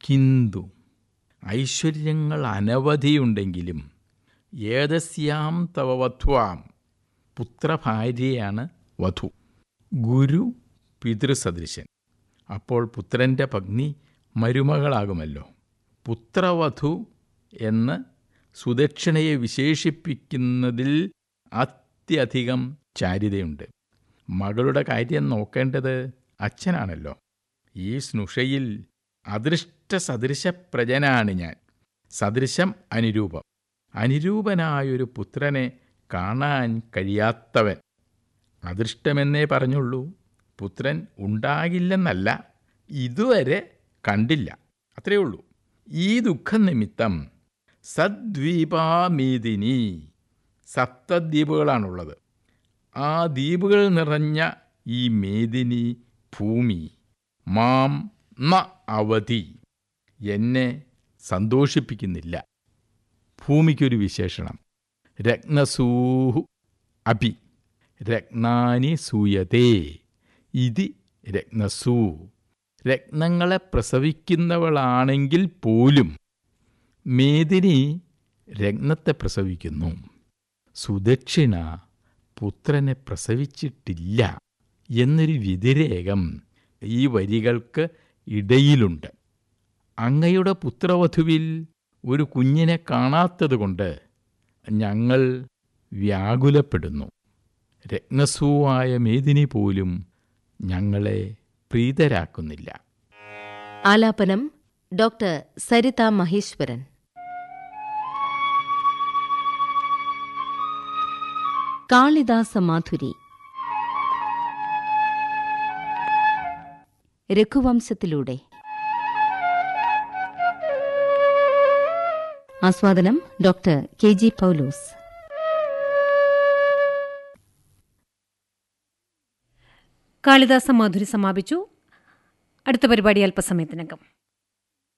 കിന്തു ഐശ്വര്യങ്ങൾ അനവധിയുണ്ടെങ്കിലും ഏതസ്യാം തവ വധുവാം പുത്രഭാര്യയാണ് വധു ഗുരു പിതൃസദൃശൻ അപ്പോൾ പുത്രൻ്റെ പത്നി മരുമകളാകുമല്ലോ പുത്രവധു എന്ന് സുദക്ഷിണയെ വിശേഷിപ്പിക്കുന്നതിൽ അത്യധികം ചാരിതയുണ്ട് മകളുടെ കാര്യം നോക്കേണ്ടത് അച്ഛനാണല്ലോ ഈ സ്നുഷയിൽ അദൃഷ്ട സദൃശ പ്രജനാണ് ഞാൻ സദൃശം അനുരൂപം അനുരൂപനായൊരു പുത്രനെ കാണാൻ കഴിയാത്തവൻ അദൃഷ്ടമെന്നേ പറഞ്ഞുള്ളൂ പുത്രൻ ഉണ്ടാകില്ലെന്നല്ല ഇതുവരെ കണ്ടില്ല അത്രയേ ഉള്ളൂ ഈ ദുഃഖം നിമിത്തം സദ്വീപാമീതിനി സപ്തദ്വീപുകളാണുള്ളത് ആ ദ്വീപുകൾ നിറഞ്ഞ ഈ മേദിനി ഭൂമി മാം ന അവധി എന്നെ സന്തോഷിപ്പിക്കുന്നില്ല ഭൂമിക്കൊരു വിശേഷണം രത്നസൂഹു അഭി രത്നാനി സൂയതേ ഇതി രത്നസൂ രത്നങ്ങളെ പ്രസവിക്കുന്നവളാണെങ്കിൽ പോലും മേദിനി രത്നത്തെ പ്രസവിക്കുന്നു സുദക്ഷിണ പുത്രനെ പ്രസവിച്ചിട്ടില്ല എന്നൊരു വ്യതിരേകം ഈ വരികൾക്ക് ഇടയിലുണ്ട് അങ്ങയുടെ പുത്രവധുവിൽ ഒരു കുഞ്ഞിനെ കാണാത്തതുകൊണ്ട് ഞങ്ങൾ വ്യാകുലപ്പെടുന്നു രത്നസൂവായ മേദിനി പോലും ഞങ്ങളെ പ്രീതരാക്കുന്നില്ല ആലാപനം ഡോക്ടർ സരിത മഹേശ്വരൻ കാളിദാസ മാധുരി രഘുവംശത്തിലൂടെ ആസ്വാദനം doctor K G Paulose Kalidasa Madhuri സമാപിച്ചു അടുത്ത പരിപാടി അല്പസമയത്തിനകം